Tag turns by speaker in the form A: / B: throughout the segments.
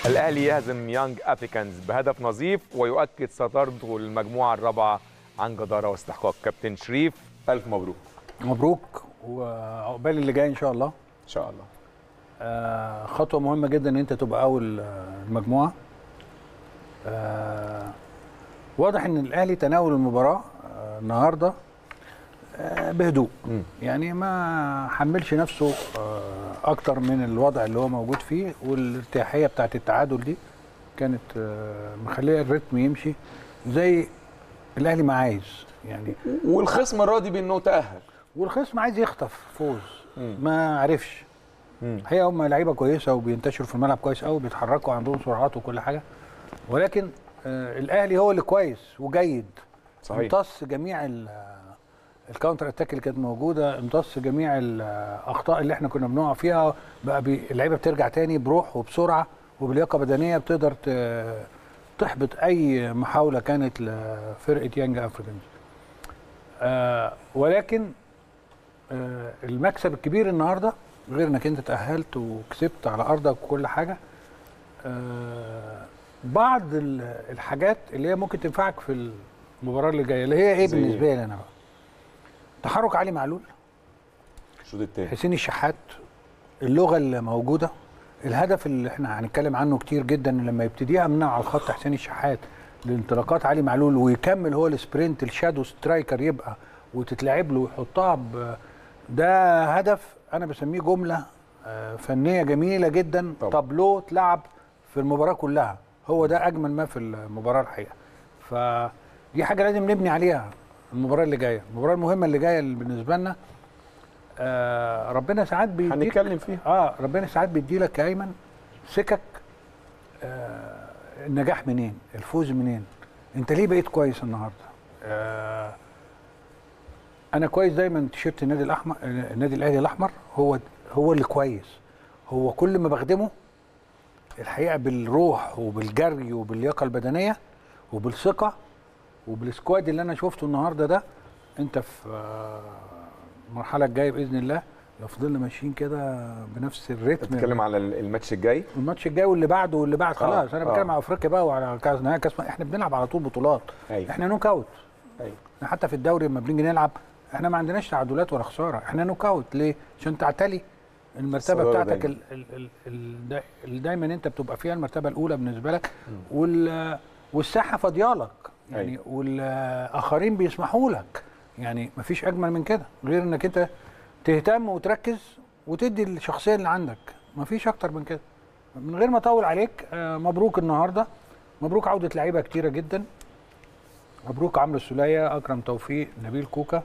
A: الاهلي يهزم يانج افريكانز بهدف نظيف ويؤكد صدارته للمجموعه الرابعه عن جداره واستحقاق كابتن شريف الف مبروك
B: مبروك وعقبال اللي جاي ان شاء الله
A: ان شاء الله
B: آه، خطوه مهمه جدا ان انت تبقى اول آه، المجموعه آه، واضح ان الاهلي تناول المباراه آه، النهارده آه، بهدوء
A: مم.
B: يعني ما حملش نفسه آه، اكتر من الوضع اللي هو موجود فيه والارتياحيه بتاعت التعادل دي كانت آه، مخليه الريتم يمشي زي الاهلي ما عايز يعني
A: والخصم راضي بانه تاهل
B: والخصم عايز يخطف فوز
A: مم.
B: ما عرفش
A: مم.
B: الحقيقه هم لعيبه كويسه وبينتشروا في الملعب كويس قوي بيتحركوا عندهم سرعات وكل حاجه ولكن آه الاهلي هو اللي كويس وجيد
A: صحيح
B: امتص جميع ال- آه، الكاونتر اتاك اللي كانت موجوده امتص جميع الاخطاء اللي احنا كنا بنقع فيها بقى بي اللعيبه بترجع تاني بروح وبسرعه وبلياقه بدنيه بتقدر ت- تحبط اي محاوله كانت لفرقه يانج افريكانز آه ولكن آه المكسب الكبير النهارده غير انك انت تاهلت وكسبت على ارضك وكل حاجه آه بعض ال- الحاجات اللي هي ممكن تنفعك في المباراه اللي جايه اللي هي ايه
A: زي
B: بالنسبه لي انا بقى تحرك علي معلول
A: الشوط الثاني
B: حسين الشحات اللغه اللي موجوده الهدف اللي احنا هنتكلم عنه كتير جدا لما يبتديها من على الخط حسين الشحات لانطلاقات علي معلول ويكمل هو السبرنت الشادو سترايكر يبقى وتتلعب له ويحطها ب- ده هدف انا بسميه جمله آه، فنيه جميله جدا
A: طبعا.
B: طابلو اتلعب في المباراه كلها هو ده اجمل ما في المباراه الحقيقه فدي حاجه لازم نبني عليها المباراه اللي جايه المباراه المهمه اللي جايه اللي بالنسبه لنا آه ربنا ساعات بيديك
A: هنتكلم فيها
B: اه ربنا ساعات بيدي لك يا ايمن سكك آه النجاح منين الفوز منين انت ليه بقيت كويس النهارده آه انا كويس دايما تيشيرت النادي الاحمر النادي الاهلي الاحمر هو هو اللي كويس هو كل ما بخدمه الحقيقه بالروح وبالجري وباللياقه البدنيه وبالثقه وبالسكواد اللي انا شفته النهارده ده انت في آه، المرحله الجايه باذن الله لو فضلنا ماشيين كده بنفس الريتم
A: بتتكلم على الماتش الجاي
B: الماتش الجاي واللي بعده واللي بعد خلاص انا
A: آه.
B: بتكلم على افريقيا بقى وعلى كاس نهائي كاس احنا بنلعب على طول بطولات
A: ايوه
B: احنا نوك اوت
A: ايوه
B: احنا حتى في الدوري لما بنيجي نلعب احنا ما عندناش تعادلات ولا خساره احنا نوك اوت ليه عشان تعتلي المرتبه
A: الصدارة
B: بتاعتك
A: دايما.
B: ال- ال- ال- ال- دا- اللي دايما انت بتبقى فيها المرتبه الاولى بالنسبه لك وال والساحه فاضيالك يعني
A: أيوة.
B: والاخرين بيسمحوا لك يعني مفيش اجمل من كده غير انك انت تهتم وتركز وتدي الشخصيه اللي عندك مفيش اكتر من كده من غير ما اطول عليك آه، مبروك النهارده مبروك عوده لعيبه كتيره جدا مبروك عمرو السوليه اكرم توفيق نبيل كوكا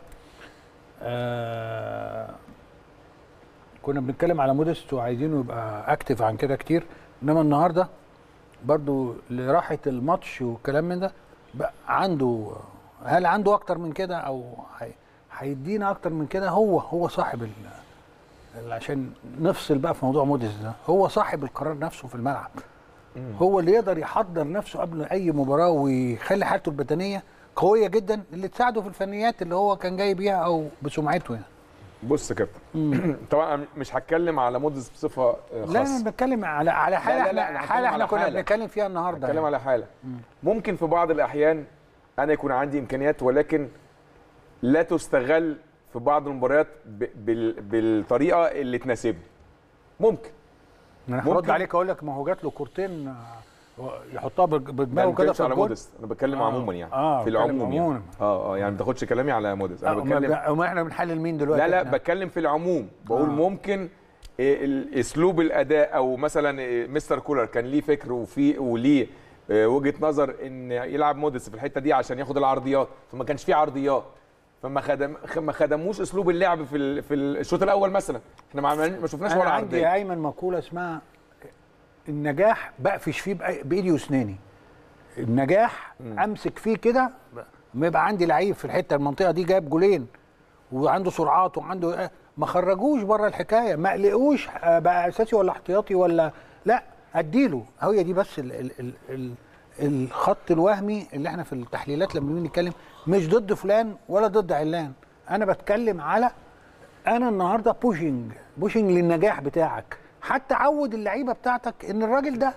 B: آه كنا بنتكلم على مودست وعايزينه يبقى اكتف عن كده كتير انما النهارده برضو لراحه الماتش والكلام من ده بقى عنده هل عنده اكتر من كده او هي- هيدينا اكتر من كده هو هو صاحب ال ال- عشان نفصل بقى في موضوع موديس ده هو صاحب القرار نفسه في الملعب هو اللي يقدر يحضر نفسه قبل اي مباراه ويخلي حالته البدنيه قويه جدا اللي تساعده في الفنيات اللي هو كان جاي بيها او بسمعته يعني
A: بص يا كابتن طبعا أنا مش هتكلم على مودز بصفه آه،
B: لا
A: خاصه
B: انا بتكلم على على حاله
A: لا، لا،
B: احنا
A: أنا هتكلم
B: حاله احنا
A: على
B: كنا
A: حالة.
B: بنتكلم فيها النهارده
A: هتكلم
B: يعني.
A: على حاله ممكن في بعض الاحيان انا يكون عندي امكانيات ولكن لا تستغل في بعض المباريات ب- بال- بالطريقه اللي تناسبني ممكن
B: انا
A: ممكن.
B: هرد عليك اقول لك ما هو جات له كورتين آه، يحطها بج-
A: ما
B: بدماغه كده
A: بتكلمش
B: في
A: على
B: الجول
A: مودست انا بتكلم
B: آه.
A: عموما يعني
B: آه،
A: في
B: بتكلم
A: العموم يعني
B: عموما.
A: اه اه يعني ما تاخدش كلامي على مودست
B: آه،
A: انا
B: ما
A: بتكلم
B: ب- ما احنا بنحلل مين دلوقتي
A: لا لا
B: إحنا؟
A: بتكلم في العموم بقول
B: آه.
A: ممكن إيه ال- اسلوب الاداء او مثلا إيه مستر كولر كان ليه فكر وفي وليه آه، وجهه نظر ان يلعب موديس في الحته دي عشان ياخد العرضيات فما كانش فيه عرضيات فما خدم ما خدموش اسلوب اللعب في ال- في الشوط الاول مثلا احنا ما عملنا ما شفناش
B: انا
A: ولا
B: عندي يا
A: عرضيه
B: ايمن مقوله اسمها النجاح بقفش فيه بأي- بايدي واسناني النجاح امسك فيه كده ما يبقى عندي لعيب في الحته المنطقه دي جايب جولين وعنده سرعات وعنده آه، ما خرجوش بره الحكايه ما قلقوش آه، بقى اساسي ولا احتياطي ولا لا اديله هي دي بس ال ال ال ال الخط الوهمي اللي احنا في التحليلات لما بنيجي نتكلم مش ضد فلان ولا ضد علان انا بتكلم على انا النهارده بوشنج بوشنج للنجاح بتاعك حتى عود اللعيبه بتاعتك ان الراجل ده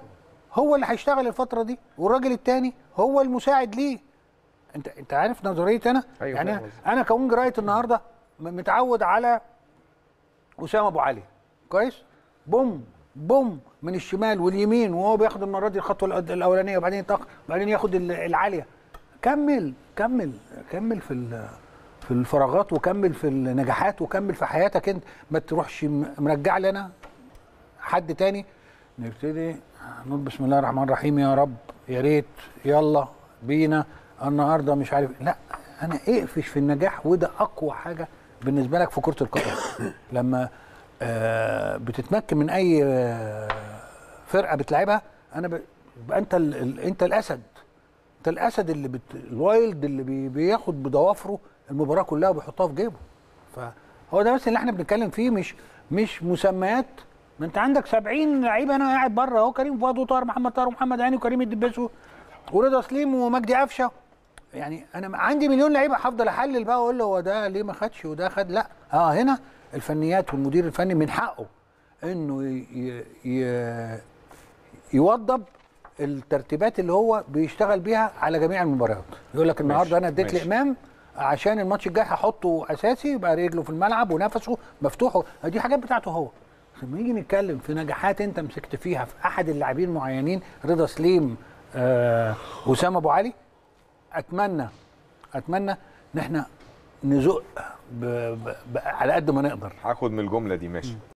B: هو اللي هيشتغل الفتره دي والراجل التاني هو المساعد ليه انت انت عارف نظريتي انا
A: أيوة
B: يعني
A: فاهم
B: انا أنا كونج رايت النهارده م- متعود على اسامه ابو علي كويس بوم بوم من الشمال واليمين وهو بياخد المره دي الخطوه الأد- الاولانيه وبعدين يطخ وبعدين ياخد ال- العاليه كمل كمل كمل في ال- في الفراغات وكمل في النجاحات وكمل في حياتك انت ما تروحش م- مرجع لي انا حد تاني نبتدي نقول بسم الله الرحمن الرحيم يا رب يا ريت يلا بينا النهارده مش عارف لا انا اقفش في النجاح وده اقوى حاجه بالنسبه لك في كره القدم لما آه بتتمكن من اي آه فرقه بتلعبها انا ب... يبقى انت ال... ال... انت الاسد انت الاسد اللي بت... الوايلد اللي بي... بياخد بضوافره المباراه كلها وبيحطها في جيبه فهو ده بس اللي احنا بنتكلم فيه مش مش مسميات ما انت عندك 70 لعيب انا قاعد بره اهو كريم فؤاد وطاهر محمد طاهر ومحمد هاني وكريم الدباسو ورضا سليم ومجدي قفشه يعني انا عندي مليون لعيبه هفضل احلل بقى واقول له هو ده ليه ما خدش وده خد لا اه هنا الفنيات والمدير الفني من حقه انه ي... ي... يوضب الترتيبات اللي هو بيشتغل بيها على جميع المباريات يقول لك النهارده انا اديت
A: ماشي.
B: لامام عشان الماتش الجاي هحطه اساسي يبقى رجله في الملعب ونفسه مفتوح دي حاجات بتاعته هو لما نيجي نتكلم في نجاحات انت مسكت فيها في احد اللاعبين المعينين رضا سليم آه وسام ابو علي اتمنى اتمنى ان احنا نزق ب... ب... ب... على قد ما نقدر
A: هاخد من الجمله دي ماشي